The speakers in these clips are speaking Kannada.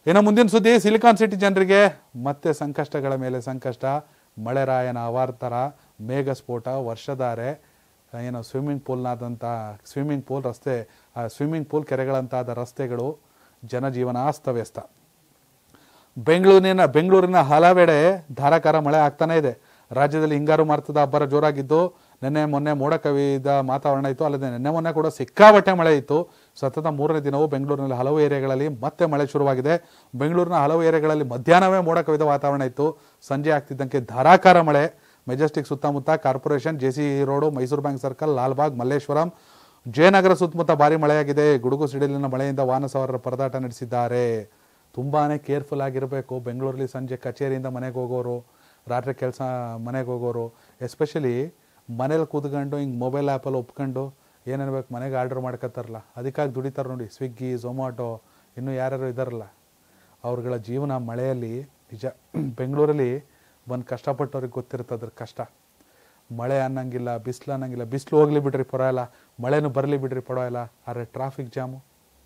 ಇನ್ನು ಮುಂದಿನ ಸುದ್ದಿ ಸಿಲಿಕಾನ್ ಸಿಟಿ ಜನರಿಗೆ ಮತ್ತೆ ಸಂಕಷ್ಟಗಳ ಮೇಲೆ ಸಂಕಷ್ಟ ಮಳೆರಾಯನ ಅವಾರ್ತರ ಮೇಘ ಸ್ಫೋಟ ವರ್ಷಧಾರೆ ಏನು ಸ್ವಿಮ್ಮಿಂಗ್ ಪೂಲ್ನಾದಂಥ ಸ್ವಿಮ್ಮಿಂಗ್ ಪೂಲ್ ರಸ್ತೆ ಸ್ವಿಮ್ಮಿಂಗ್ ಪೂಲ್ ಕೆರೆಗಳಂತಾದ ರಸ್ತೆಗಳು ಜನಜೀವನ ಅಸ್ತವ್ಯಸ್ತ ಬೆಂಗಳೂರಿನ ಬೆಂಗಳೂರಿನ ಹಲವೆಡೆ ಧಾರಾಕಾರ ಮಳೆ ಆಗ್ತಾನೆ ಇದೆ ರಾಜ್ಯದಲ್ಲಿ ಹಿಂಗಾರು ಮಾರ್ತದ ಅಬ್ಬರ ಜೋರಾಗಿದ್ದು ನಿನ್ನೆ ಮೊನ್ನೆ ಮೋಡ ಕವಿದ ವಾತಾವರಣ ಇತ್ತು ಅಲ್ಲದೆ ನಿನ್ನೆ ಮೊನ್ನೆ ಕೂಡ ಸಿಕ್ಕಾಬಟ್ಟೆ ಮಳೆ ಇತ್ತು ಸತತ ಮೂರನೇ ದಿನವೂ ಬೆಂಗಳೂರಿನಲ್ಲಿ ಹಲವು ಏರಿಯಾಗಳಲ್ಲಿ ಮತ್ತೆ ಮಳೆ ಶುರುವಾಗಿದೆ ಬೆಂಗಳೂರಿನ ಹಲವು ಏರಿಯಾಗಳಲ್ಲಿ ಮಧ್ಯಾಹ್ನವೇ ಮೋಡ ಕವಿದ ವಾತಾವರಣ ಇತ್ತು ಸಂಜೆ ಆಗ್ತಿದ್ದಂಗೆ ಧಾರಾಕಾರ ಮಳೆ ಮೆಜೆಸ್ಟಿಕ್ ಸುತ್ತಮುತ್ತ corporation J C road Mysuru bank circle Lalbagh Malleshwaram Jayanagar ಸುತ್ತಮುತ್ತ ಭಾರಿ ಮಳೆಯಾಗಿದೆ ಗುಡುಗು ಸಿಡಿಲಿನ ಮಳೆಯಿಂದ ವಾಹನ ಸವಾರರ ಪರದಾಟ ನಡೆಸಿದ್ದಾರೆ ತುಂಬಾ ಕೇರ್ಫುಲ್ ಆಗಿರಬೇಕು ಬೆಂಗಳೂರಲ್ಲಿ ಸಂಜೆ ಕಚೇರಿಯಿಂದ ಮನೆಗೆ ಹೋಗೋರು ರಾತ್ರಿ ಕೆಲಸ ಮನೆಗೆ ಹೋಗೋರು ಎಸ್ಪೆಷಲಿ ಮನೇಲಿ ಕೂತ್ಕೊಂಡು ಹಿಂಗೆ ಮೊಬೈಲ್ ಆ್ಯಪಲ್ಲಿ ಒಪ್ಕೊಂಡು ಏನೇನ್ಬೇಕು ಮನೆಗೆ ಆರ್ಡರ್ ಮಾಡ್ಕೊತಾರಲ್ಲ ಅದಕ್ಕಾಗಿ ದುಡಿತಾರೆ ನೋಡಿ ಸ್ವಿಗ್ಗಿ ಝೊಮ್ಯಾಟೊ ಇನ್ನೂ ಯಾರ್ಯಾರು ಇದ್ದಾರಲ್ಲ ಅವ್ರಗಳ ಜೀವನ ಮಳೆಯಲ್ಲಿ ನಿಜ ಬೆಂಗಳೂರಲ್ಲಿ ಬಂದು ಕಷ್ಟಪಟ್ಟವ್ರಿಗೆ ಗೊತ್ತಿರ್ತದ್ರ ಕಷ್ಟ ಮಳೆ ಅನ್ನಂಗಿಲ್ಲ ಬಿಸಿಲು ಅನ್ನಂಗಿಲ್ಲ ಬಿಸಿಲು ಹೋಗ್ಲಿ ಬಿಡ್ರಿ ಪರವಾಗಿಲ್ಲ ಮಳೆನೂ ಬರಲಿ ಬಿಡ್ರಿ ಪರವಾಗಿಲ್ಲ ಆದರೆ ಟ್ರಾಫಿಕ್ ಜಾಮು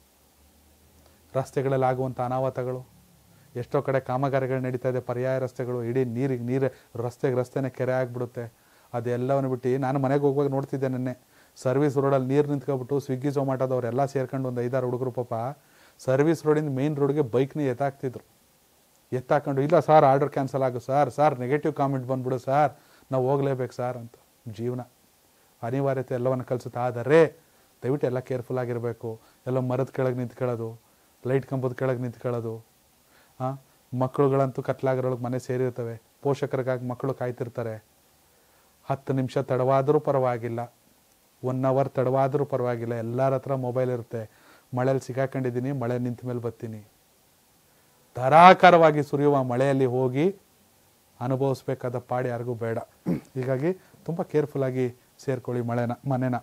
ರಸ್ತೆಗಳಲ್ಲಿ ಆಗುವಂಥ ಅನಾಹುತಗಳು ಎಷ್ಟೋ ಕಡೆ ಕಾಮಗಾರಿಗಳು ನಡೀತಾ ಇದೆ ಪರ್ಯಾಯ ರಸ್ತೆಗಳು ಇಡೀ ನೀರಿಗೆ ನೀರು ರಸ್ತೆಗೆ ರಸ್ತೆನೇ ಕೆರೆ ಆಗಿಬಿಡುತ್ತೆ ಅದೆಲ್ಲವನ್ನು ಬಿಟ್ಟು ನಾನು ಮನೆಗೆ ಹೋಗುವಾಗ ನೋಡ್ತಿದ್ದೆ ನೆನ್ನೆ ಸರ್ವಿಸ್ ರೋಡಲ್ಲಿ ನೀರು ನಿಂತ್ಕೊಬಿಟ್ಟು ಸ್ವಿಗ್ಗಿ ಝೊಮ್ಯಾಟೋದವ್ರೆಲ್ಲ ಸೇರ್ಕೊಂಡು ಒಂದು ಐದಾರು ಹುಡುಗರು ಪಾಪ ಸರ್ವಿಸ್ ರೋಡಿಂದ ಮೇನ್ ರೋಡ್ಗೆ ಬೈಕ್ನ ಎತ್ತಾಕ್ತಿದ್ರು ಎತ್ತಾಕೊಂಡು ಇಲ್ಲ ಸರ್ ಆರ್ಡರ್ ಕ್ಯಾನ್ಸಲ್ ಆಗು ಸರ್ ಸರ್ ನೆಗೆಟಿವ್ ಕಾಮೆಂಟ್ ಬಂದ್ಬಿಡು ಸರ್ ನಾವು ಹೋಗ್ಲೇಬೇಕು ಸರ್ ಅಂತ ಜೀವನ ಅನಿವಾರ್ಯತೆ ಎಲ್ಲವನ್ನು ಕಲಿಸುತ್ತೆ ಆದರೆ ದಯವಿಟ್ಟು ಎಲ್ಲ ಕೇರ್ಫುಲ್ ಆಗಿರಬೇಕು ಎಲ್ಲ ಮರದ ಕೆಳಗೆ ನಿಂತ್ಕೊಳ್ಳೋದು ಲೈಟ್ ಕಂಬದ ಕೆಳಗೆ ನಿಂತ್ಕೊಳ್ಳೋದು ಹಾಂ ಮಕ್ಕಳುಗಳಂತೂ ಕತ್ಲಾಗಿರೋಳಗೆ ಮನೆ ಸೇರಿರ್ತವೆ ಪೋಷಕರಿಗಾಗಿ ಮಕ್ಕಳು ಕಾಯ್ತಿರ್ತಾರೆ ಹತ್ತು ನಿಮಿಷ ತಡವಾದರೂ ಪರವಾಗಿಲ್ಲ ಒನ್ ಅವರ್ ತಡವಾದರೂ ಪರವಾಗಿಲ್ಲ ಎಲ್ಲರ ಹತ್ರ ಮೊಬೈಲ್ ಇರುತ್ತೆ ಮಳೆಯಲ್ಲಿ ಸಿಗಾಕೊಂಡಿದ್ದೀನಿ ಮಳೆ ನಿಂತ ಮೇಲೆ ಬರ್ತೀನಿ ಧಾರಾಕಾರವಾಗಿ ಸುರಿಯುವ ಮಳೆಯಲ್ಲಿ ಹೋಗಿ ಅನುಭವಿಸ್ಬೇಕಾದ ಪಾಡು ಯಾರಿಗೂ ಬೇಡ ಹೀಗಾಗಿ ತುಂಬ ಕೇರ್ಫುಲ್ಲಾಗಿ ಸೇರ್ಕೊಳ್ಳಿ ಮಳೆನ ಮನೆನ